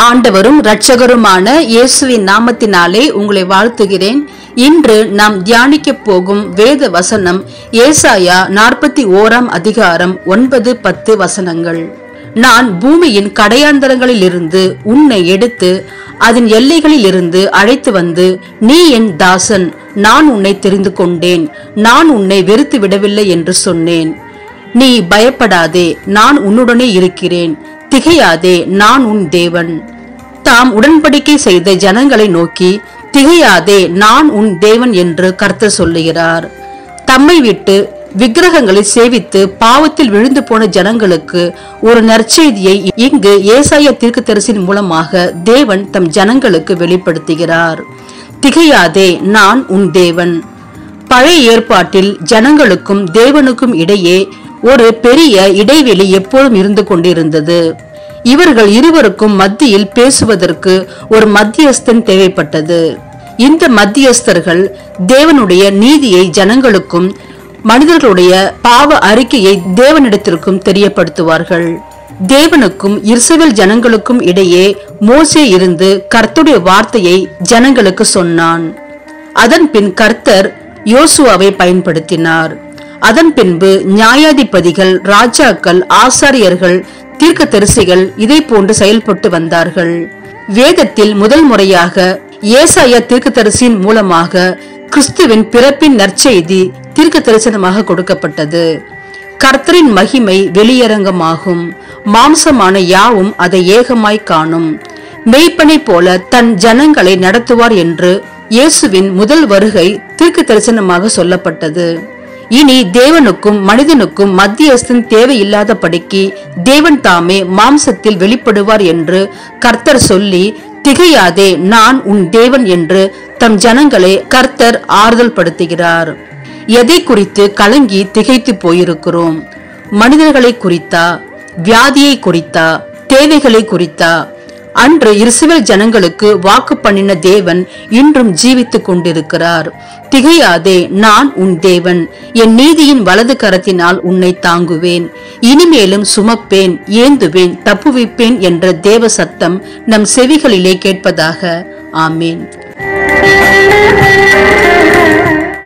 ஆண்டவரும் இரட்சகருமான இயேசுவின் நாமத்தினாலே உங்களை வாழ்த்துகிறேன் இன்று நாம் தியானிக்க போகும் வேத வசனம் ஏசாயா நாற்பத்தி ஓராம் அதிகாரம் ஒன்பது பத்து வசனங்கள் நான் பூமியின் கடையாந்தரங்களிலிருந்து உன்னை எடுத்து அதன் எல்லைகளிலிருந்து அழைத்து வந்து நீ என் தாசன் நான் உன்னை தெரிந்து கொண்டேன் நான் உன்னை வெறுத்து விடவில்லை என்று சொன்னேன் நீ பயப்படாதே நான் உன்னுடனே இருக்கிறேன் திகையாதே நான் உன் தேவன் தாம் உடன்படிக்கை செய்த ஜனங்களை நோக்கி திகையாதே நான் உன் தேவன் என்று கர்த்தர் சொல்லுகிறார் தம்மை விட்டு விக்கிரகங்களை சேவித்து பாவத்தில் விழுந்து போன ஜனங்களுக்கு ஒரு நற்செய்தியை இங்கு ஏசாய தீர்க்கதரிசியின் மூலமாக தேவன் தம் ஜனங்களுக்கு வெளிப்படுத்துகிறார் திகையாதே நான் உன் தேவன் பழைய ஏற்பாட்டில் ஜனங்களுக்கும் தேவனுக்கும் இடையே ஒரு பெரிய இடைவெளி எப்போதும் இருந்து கொண்டிருந்தது இவர்கள் இருவருக்கும் மத்தியில் பேசுவதற்கு ஒரு மத்தியஸ்தன் தேவைப்பட்டது இந்த மத்தியஸ்தர்கள் தேவனுடைய நீதியை ஜனங்களுக்கும் மனிதர்களுடைய பாவ அறிக்கையை தேவனிடத்திற்கும் தெரியப்படுத்துவார்கள் தேவனுக்கும் இஸ்ரவேல் ஜனங்களுக்கும் இடையே மோசே இருந்து கர்த்தருடைய வார்த்தையை ஜனங்களுக்கு சொன்னான் அதன் பின் கர்த்தர் யோசுவாவை பயன்படுத்தினார் அதன் பின்பு நியாயாதிபதிகள் ராஜாக்கள் ஆசாரியர்கள் தீர்க்கதரிசிகள் இதை போன்று செயல்பட்டு வந்தார்கள் வேதத்தில் முதல் முறையாக ஏசாயா தீர்க்கதரிசியின் மூலமாக கிறிஸ்துவின் பிறப்பின் நற்செய்தி தீர்க்க தரிசனமாக கொடுக்கப்பட்டது கர்த்தரின் மகிமை வெளியரங்கமாகும் மாம்சமான யாவும் அதை ஏகமாய் காணும் மெய்ப்பனை போல தன் ஜனங்களை நடத்துவார் என்று இயேசுவின் முதல் வருகை தீர்க்க தரிசனமாக சொல்லப்பட்டது இனி தேவனுக்கும் மனிதனுக்கும் மத்தியஸ்தன் தேவையில்லாதபடிக்கு தேவன் தாமே மாம்சத்தில் வெளிப்படுவார் என்று கர்த்தர் சொல்லி திகையாதே நான் உன் தேவன் என்று தம் ஜனங்களை கர்த்தர் ஆறுதல் படுத்துகிறார் எதை குறித்து கலங்கி திகைத்து போயிருக்கிறோம் மனிதர்களை குறித்தா வியாதியை குறித்தா தேவைகளை குறித்தா அன்று இஸ்ரவேல் ஜனங்களுக்கு வாக்கு பண்ணின தேவன் இன்றும் ஜீவித்துக் கொண்டிருக்கிறார் திகையாதே நான் உன் தேவன் என் நீதியின் வலது கரத்தினால் உன்னை தாங்குவேன் இனிமேலும் சுமப்பேன் ஏந்துவேன் தப்புவிப்பேன் என்ற தேவ சத்தம் நம் செவிகளிலே கேட்பதாக ஆமேன்